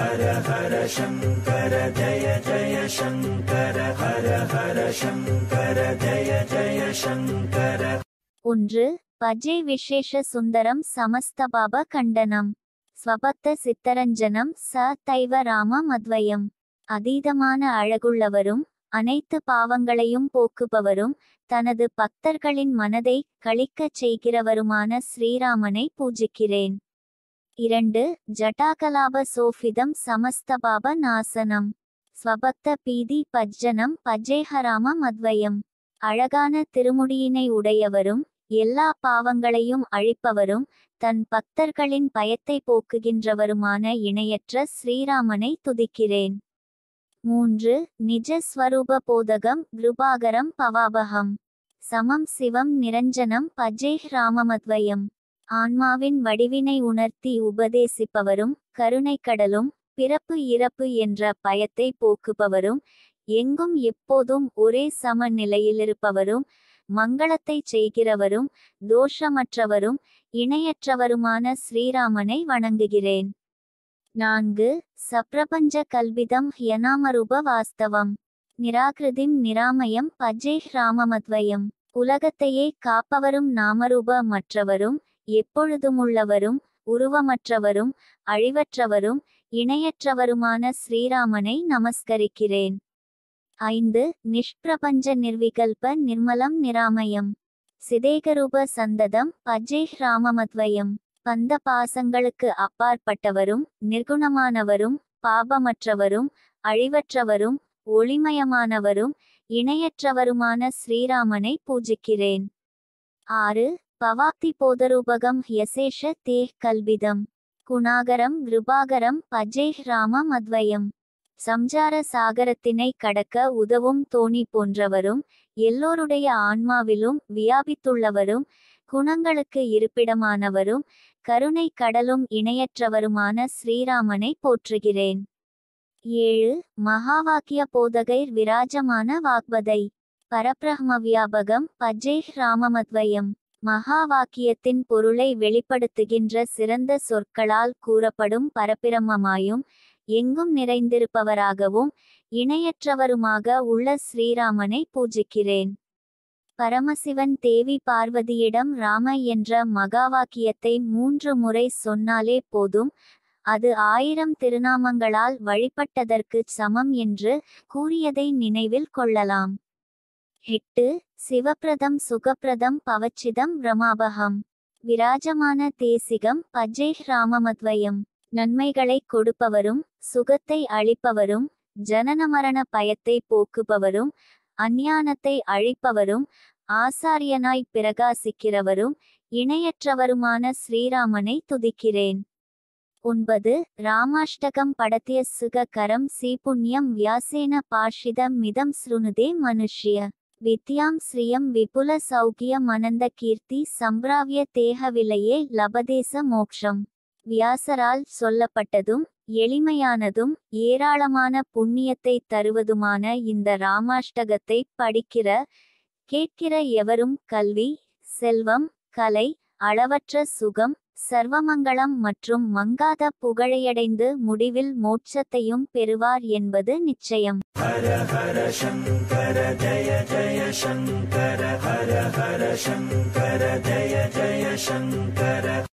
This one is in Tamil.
ஒன்று பஜே விசேஷ சுந்தரம் சமஸ்தபாப கண்டனம் ஸ்வபக்த சித்தரஞ்சனம் ச தைவ ராம மத்வயம் அதீதமான அழகுள்ளவரும் அனைத்து பாவங்களையும் போக்குபவரும் தனது பக்தர்களின் மனதை களிக்கச் செய்கிறவருமான ஸ்ரீராமனை பூஜிக்கிறேன் இரண்டு ஜட்டாகலாப சோஃபிதம் சமஸ்தபாப நாசனம் ஸ்வபக்த பீதி பஜ்ஜனம் பஜேஹராம மத்வயம் அழகான திருமுடியினை உடையவரும் எல்லா பாவங்களையும் அழிப்பவரும் தன் பக்தர்களின் பயத்தை போக்குகின்றவருமான இணையற்ற ஸ்ரீராமனை துதிக்கிறேன் மூன்று நிஜ ஸ்வரூப போதகம் கிருபாகரம் பவாபகம் சமம் சிவம் நிரஞ்சனம் பஜேஹ் ராமமத்வயம் ஆன்மாவின் வடிவினை உணர்த்தி உபதேசிப்பவரும் கருணைக்கடலும் பிறப்பு இறப்பு என்ற பயத்தை போக்குபவரும் எங்கும் எப்போதும் ஒரே சம நிலையிலிருப்பவரும் மங்களத்தை செய்கிறவரும் தோஷமற்றவரும் இணையற்றவருமான ஸ்ரீராமனை வணங்குகிறேன் நான்கு சப்ரபஞ்ச கல்பிதம் ஹியனாமரூப வாஸ்தவம் நிராகிருதிம் நிராமயம் பஜேஹ் ராமமத்வயம் உலகத்தையே காப்பவரும் நாமரூப மற்றவரும் எப்பொழுதுமுள்ளவரும் உருவமற்றவரும் அழிவற்றவரும் இணையற்றவருமான ஸ்ரீராமனை நமஸ்கரிக்கிறேன் ஐந்து நிஷ்பிரபஞ்ச நிர்விகல்ப நிர்மலம் நிராமயம் சிதேகரூப சந்ததம் பஜேஹ் ராமமத்வயம் பந்த பாசங்களுக்கு அப்பாற்பட்டவரும் நிர்குணமானவரும் பாபமற்றவரும் அழிவற்றவரும் ஒளிமயமானவரும் இணையற்றவருமான ஸ்ரீராமனை பூஜிக்கிறேன் ஆறு பவாப்தி போதரூபகம் யசேஷ தேஹ் கல்பிதம் குணாகரம் கிருபாகரம் பஜேஹ் ராம மத்வயம் சம்சார சாகரத்தினை கடக்க உதவும் தோணி போன்றவரும் எல்லோருடைய ஆன்மாவிலும் வியாபித்துள்ளவரும் குணங்களுக்கு இருப்பிடமானவரும் கருணை கடலும் இணையற்றவருமான ஸ்ரீராமனை போற்றுகிறேன் ஏழு மகாவாக்கிய போதகைர் விராஜமான வாக்பதை பரபிரஹ்ம வியாபகம் பஜேஹ் ராமமத்வயம் மகா வாக்கியத்தின் பொருளை வெளிப்படுத்துகின்ற சிறந்த சொற்களால் கூறப்படும் பரபிரம்மமாயும் எங்கும் நிறைந்திருப்பவராகவும் இணையற்றவருமாக உள்ள ஸ்ரீராமனை பூஜிக்கிறேன் பரமசிவன் தேவி பார்வதியிடம் ராம என்ற மகாவாக்கியத்தை மூன்று முறை சொன்னாலே போதும் அது ஆயிரம் திருநாமங்களால் வழிபட்டதற்கு சமம் என்று கூறியதை நினைவில் கொள்ளலாம் எட்டு சிவப்பிரதம் சுகப்பிரதம் பவச்சிதம் ரமாபகம் விராஜமான தேசிகம் பஜேஹ் ராமமத்வயம் நன்மைகளை கொடுப்பவரும் சுகத்தை அளிப்பவரும் ஜனனமரண பயத்தை போக்குபவரும் அஞ்ஞானத்தை அழிப்பவரும் ஆசாரியனாய் பிரகாசிக்கிறவரும் இணையற்றவருமான ஸ்ரீராமனை துதிக்கிறேன் ஒன்பது ராமாஷ்டகம் படத்திய சுக கரம் சீபுண்யம் வியாசேன பாஷித மிதம் ஸ்ருணுதே மனுஷ்ய வித்யாம் ஸ்ரீயம் விபுல சௌக்கிய மனந்த கீர்த்தி சம்பிராவிய தேக விலையே லபதேச மோக்ஷம் வியாசரால் சொல்லப்பட்டதும் எளிமையானதும் ஏராளமான புண்ணியத்தை தருவதுமான இந்த ராமாஷ்டகத்தை படிக்கிற கேட்கிற எவரும் கல்வி செல்வம் கலை அளவற்ற சுகம் சர்வமங்களம் மற்றும் மங்காத புகழையடைந்து முடிவில் மோட்சத்தையும் பெறுவார் என்பது நிச்சயம் ஹர ஹர சங்கர ஜய ஜய சங்கர ஹர ஹர சங்கர ஜய ஜய சங்கர